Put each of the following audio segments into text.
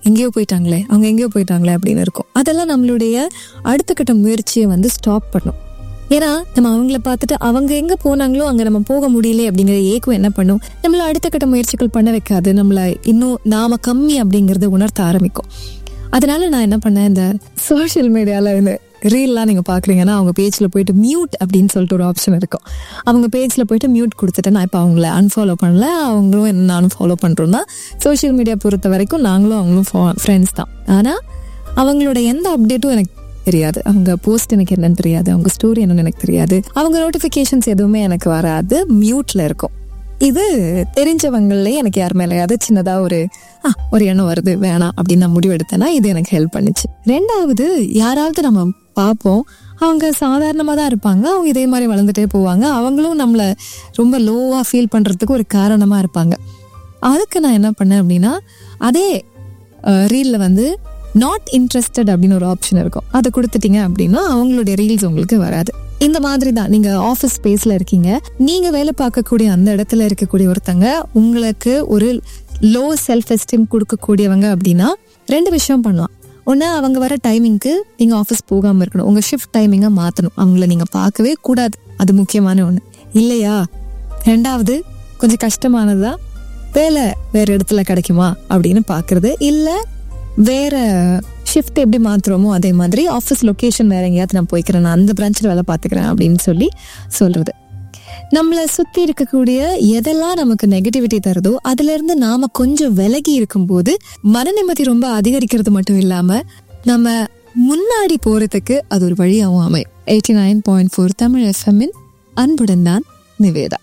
எங்கேயோ போயிட்டாங்களே அவங்க எங்கேயோ போயிட்டாங்களே அப்படின்னு இருக்கும் அதெல்லாம் நம்மளுடைய அடுத்த கட்ட முயற்சியை வந்து ஸ்டாப் பண்ணும் ஏன்னா நம்ம அவங்கள பார்த்துட்டு அவங்க எங்க போனாங்களோ அங்க நம்ம போக முடியல அப்படிங்கிற ஏக்கம் என்ன பண்ணும் நம்மள அடுத்த கட்ட முயற்சிகள் பண்ண வைக்காது நம்மள இன்னும் நாம கம்மி அப்படிங்கறத உணர்த்த ஆரம்பிக்கும் அதனால நான் என்ன பண்ணேன் இந்த சோஷியல் மீடியால இந்த ரீல்லாம் நீங்கள் பார்க்குறீங்கன்னா அவங்க பேஜில் போயிட்டு மியூட் அப்படின்னு சொல்லிட்டு ஒரு ஆப்ஷன் இருக்கும் அவங்க பேஜில் போயிட்டு மியூட் கொடுத்துட்டு நான் இப்போ அவங்கள அன்ஃபாலோ பண்ணல அவங்களும் என்ன நானும் ஃபாலோ பண்ணுறோம் தான் சோஷியல் மீடியா பொறுத்த வரைக்கும் நாங்களும் அவங்களும் ஃப்ரெண்ட்ஸ் தான் ஆனால் அவங்களோட எந்த அப்டேட்டும் எனக்கு தெரியாது அவங்க போஸ்ட் எனக்கு என்னன்னு தெரியாது அவங்க ஸ்டோரி என்னன்னு எனக்கு தெரியாது அவங்க நோட்டிஃபிகேஷன்ஸ் எதுவுமே எனக்கு வராது மியூட்ல இருக்கும் இது தெரிஞ்சவங்களே எனக்கு யார் மேலேயாவது சின்னதா ஒரு ஆ ஒரு எண்ணம் வருது வேணாம் அப்படின்னு நான் முடிவு எடுத்தேன்னா இது எனக்கு ஹெல்ப் பண்ணுச்சு ரெண்டாவது யாராவது நம்ம பார்ப்போம் அவங்க சாதாரணமாக தான் இருப்பாங்க அவங்க இதே மாதிரி வளர்ந்துட்டே போவாங்க அவங்களும் நம்மளை ரொம்ப லோவாக ஃபீல் பண்ணுறதுக்கு ஒரு காரணமாக இருப்பாங்க அதுக்கு நான் என்ன பண்ணேன் அப்படின்னா அதே ரீலில் வந்து நாட் இன்ட்ரெஸ்டட் அப்படின்னு ஒரு ஆப்ஷன் இருக்கும் அதை கொடுத்துட்டீங்க அப்படின்னா அவங்களுடைய ரீல்ஸ் உங்களுக்கு வராது இந்த மாதிரி தான் நீங்க ஆஃபீஸ் ஸ்பேஸ்ல இருக்கீங்க நீங்க வேலை பார்க்கக்கூடிய அந்த இடத்துல இருக்கக்கூடிய ஒருத்தங்க உங்களுக்கு ஒரு லோ செல்ஃப் எஸ்டீம் கொடுக்கக்கூடியவங்க அப்படின்னா ரெண்டு விஷயம் பண்ணலாம் ஒன்று அவங்க வர டைமிங்க்கு நீங்கள் ஆஃபீஸ் போகாமல் இருக்கணும் உங்கள் ஷிஃப்ட் டைமிங்கை மாற்றணும் அவங்கள நீங்கள் பார்க்கவே கூடாது அது முக்கியமான ஒன்று இல்லையா ரெண்டாவது கொஞ்சம் கஷ்டமானதா வேலை வேற இடத்துல கிடைக்குமா அப்படின்னு பார்க்கறது இல்லை வேற ஷிஃப்ட் எப்படி மாத்துறோமோ அதே மாதிரி ஆஃபீஸ் லொக்கேஷன் வேற எங்கேயாவது நான் போய்க்கிறேன் நான் அந்த பிரான்ச்சில் வேலை பார்த்துக்கிறேன் அப்படின்னு சொல்லி சொல்றது நம்மளை சுற்றி இருக்கக்கூடிய எதெல்லாம் நமக்கு நெகட்டிவிட்டி தருதோ அதுல இருந்து நாம கொஞ்சம் விலகி இருக்கும்போது மன நிம்மதி ரொம்ப அதிகரிக்கிறது மட்டும் இல்லாம நம்ம முன்னாடி போறதுக்கு அது ஒரு வழியாகவும் அமையும் eighty nine point four Tamil எஃப்எம்மின் அன்புடன் நான் நிவேதா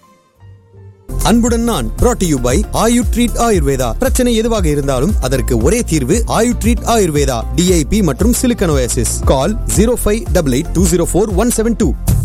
அன்புடன் நான் brought to you by Ayu treat Ayurveda பிரச்சனை எதுவாக இருந்தாலும் அதற்கு ஒரே தீர்வு ஆயு ட்ரீட் ஆயுர்வேதா டிஐபி மற்றும் சிலிக்கனோசிஸ் call zero five double eight two zero four one seven two